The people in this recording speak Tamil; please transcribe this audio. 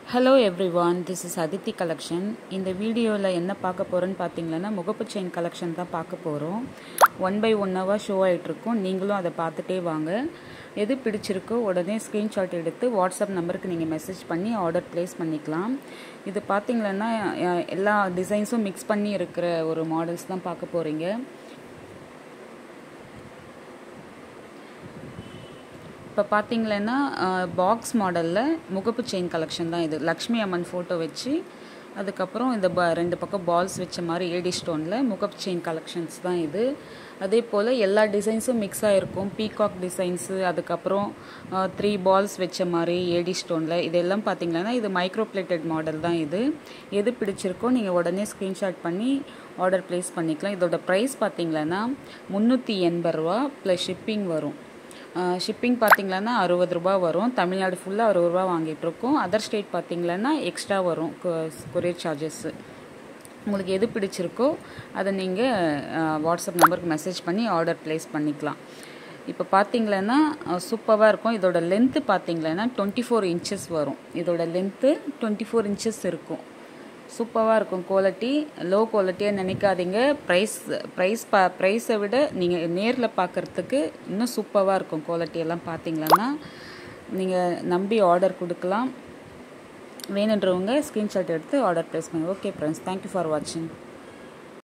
hello everyone this is Aditi collection இந்த வீடியோவில் என்ன பார்க்க போகிறோன்னு பார்த்தீங்கன்னா முகப்பு செயின் கலெக்ஷன் தான் பார்க்க போகிறோம் ஒன் பை ஒன்னாவாக ஷோ ஆகிட்ருக்கோம் நீங்களும் அதை பார்த்துட்டே வாங்க எது பிடிச்சிருக்கோ உடனே ஸ்க்ரீன்ஷாட் எடுத்து வாட்ஸ்அப் நம்பருக்கு நீங்கள் மெசேஜ் பண்ணி ஆர்டர் ப்ளேஸ் பண்ணிக்கலாம் இது பார்த்தீங்கன்னா அஹ், எல்லா டிசைன்ஸும் மிக்ஸ் பண்ணி இருக்கிற ஒரு மாடல்ஸ் தான் பார்க்க போகிறீங்க இப்போ பார்த்தீங்கன்னா பாக்ஸ் மாடலில் முகப்பு செயின் கலெக்ஷன் தான் இது லக்ஷ்மி அம்மன் ஃபோட்டோ வச்சு அதுக்கப்புறம் இந்த ப ரெண்டு பக்கம் பால்ஸ் வச்ச மாதிரி ஏடி ஸ்டோனில் முகப்பு செயின் கலெக்ஷன்ஸ் தான் இது அதே போல் எல்லா டிசைன்ஸும் மிக்ஸ் ஆகிருக்கும் பீகாக் டிசைன்ஸு அதுக்கப்புறம் த்ரீ பால்ஸ் வச்ச மாதிரி ஏடி ஸ்டோனில் இதெல்லாம் பார்த்தீங்கன்னா இது மைக்ரோ பிளேட்டட் மாடல் தான் இது எது பிடிச்சிருக்கோ நீங்கள் உடனே ஸ்க்ரீன்ஷாட் பண்ணி ஆர்டர் ப்ளேஸ் பண்ணிக்கலாம் இதோட ப்ரைஸ் பார்த்தீங்கன்னா முந்நூற்றி எண்பது ரூபா ப்ளஸ் ஷிப்பிங் வரும் ஷிப்பிங் பார்த்தீங்கன்னா அறுபது ரூபா வரும் தமிழ்நாடு ஃபுல்லாக அறுபது ரூபா வாங்கிட்டுருக்கோம் அதர் ஸ்டேட் பார்த்தீங்கன்னா எக்ஸ்ட்ரா வரும் கொரியர் சார்ஜஸ்ஸு உங்களுக்கு எது பிடிச்சிருக்கோ அதை நீங்கள் வாட்ஸ்அப் நம்பருக்கு மெசேஜ் பண்ணி ஆர்டர் ப்ளேஸ் பண்ணிக்கலாம் இப்போ பார்த்தீங்கன்னா சூப்பராக இருக்கும் இதோட லென்த்து பார்த்தீங்கன்னா டுவெண்ட்டி ஃபோர் இன்ச்சஸ் வரும் இதோட லென்த்து டுவெண்ட்டி ஃபோர் இன்ச்சஸ் இருக்கும் சூப்பராக இருக்கும் குவாலிட்டி லோ குவாலிட்டியாக நினைக்காதீங்க ப்ரைஸ் ப்ரைஸ் பா ப்ரைஸை விட நீங்கள் நேரில் பார்க்குறதுக்கு இன்னும் சூப்பராக இருக்கும் குவாலிட்டி எல்லாம் பார்த்தீங்கன்னா நீங்கள் நம்பி ஆர்டர் கொடுக்கலாம் வேணுன்றவங்க ஸ்க்ரீன்ஷாட் எடுத்து ஆர்டர் ப்ளேஸ் பண்ணுங்கள் ஓகே ஃப்ரெண்ட்ஸ் தேங்க்யூ ஃபார் வாட்சிங்